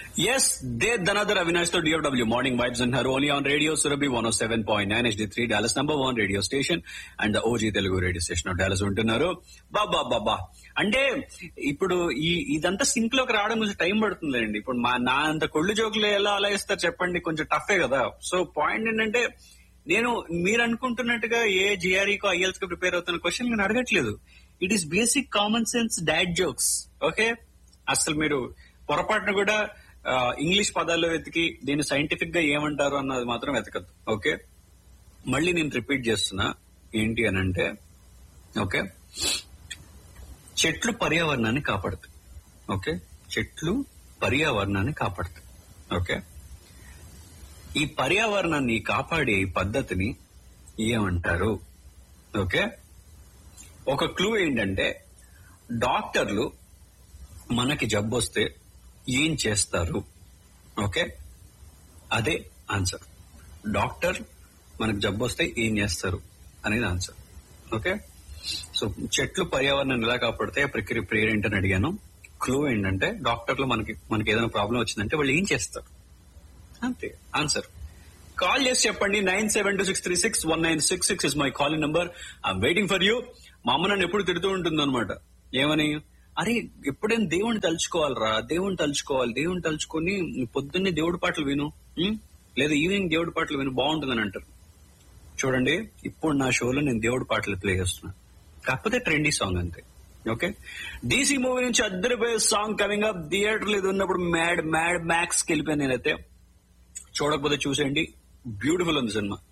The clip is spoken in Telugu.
Yes, they another Avinash to DFW Morning Vibes and her only on Radio Surabhi 107.9 HD3 Dallas number one radio station and the OG Telugu radio station of Dallas ఉంటున్నారు బాబా బాబా అంటే ఇప్పుడు ఈ ఇదంతా సింక్ లోకి రావడం కొంచెం టైం పడుతుందండి ఇప్పుడు మా నా అంత కొళ్ళు జోకులు ఎలా అలా ఇస్తారు చెప్పండి కొంచెం టఫే కదా సో పాయింట్ ఏంటంటే నేను మీరు అనుకుంటున్నట్టుగా ఏ జిఆర్ఈకో ఐఎల్స్ కి ప్రిపేర్ అవుతున్న క్వశ్చన్ నేను అడగట్లేదు it is basic common sense dad jokes okay అసలు మీరు పొరపాటున కూడా ఆ, ఇంగ్లీష్ పదాల్లో వెతికి దీన్ని సైంటిఫిక్ గా ఏమంటారు అన్నది మాత్రం వెతకద్దు ఓకే మళ్ళీ నేను రిపీట్ చేస్తున్నా ఏంటి అని అంటే ఓకే చెట్లు పర్యావరణాన్ని కాపాడుతాయి ఓకే చెట్లు పర్యావరణాన్ని కాపాడుతాయి ఓకే ఈ పర్యావరణాన్ని కాపాడే పద్ధతిని ఏమంటారు ఓకే ఒక క్లూ ఏంటంటే డాక్టర్లు మనకి జబ్బు వస్తే ఏం చేస్తారు ఓకే అదే ఆన్సర్ డాక్టర్ మనకు జబ్బు వస్తే ఏం చేస్తారు అనేది ఆన్సర్ ఓకే సో చెట్లు పర్యావరణాన్ని ఎలా కాపాడితే ప్రక్రియ ప్రేయర్ ఏంటని అడిగాను క్లూ ఏంటంటే డాక్టర్లు మనకి మనకి ఏదైనా ప్రాబ్లం వచ్చిందంటే వాళ్ళు ఏం చేస్తారు అంతే ఆన్సర్ కాల్ చేసి చెప్పండి nine seven two six three six one nine six six is my calling number I'm waiting for you మా అమ్మ నన్ను ఎప్పుడు తిడుతూ ఉంటుంది అనమాట ఏమని అరే ఎప్పుడైనా దేవుణ్ణి తలుచుకోవాలరా దేవుణ్ణి తలుచుకోవాలి దేవుణ్ణి తలుచుకొని పొద్దున్నే దేవుడి పాటలు విను ఉం? లేదా ఈవినింగ్ దేవుడి పాటలు విను బాగుంటుందని అంటారు చూడండి ఇప్పుడు నా షోలో నేను దేవుడి పాటలు ప్లే చేస్తున్నా కాకపోతే ట్రెండీ సాంగ్ అంతే ఓకే డీసీ మూవీ నుంచి అద్దరిపోయే సాంగ్ కమింగ్ అప్ థియేటర్ ఇది ఉన్నప్పుడు మ్యాడ్ మ్యాడ్ మ్యాక్స్ కి వెళ్ళిపోయాను నేనైతే చూడకపోతే చూసేయండి బ్యూటిఫుల్ ఉంది సినిమా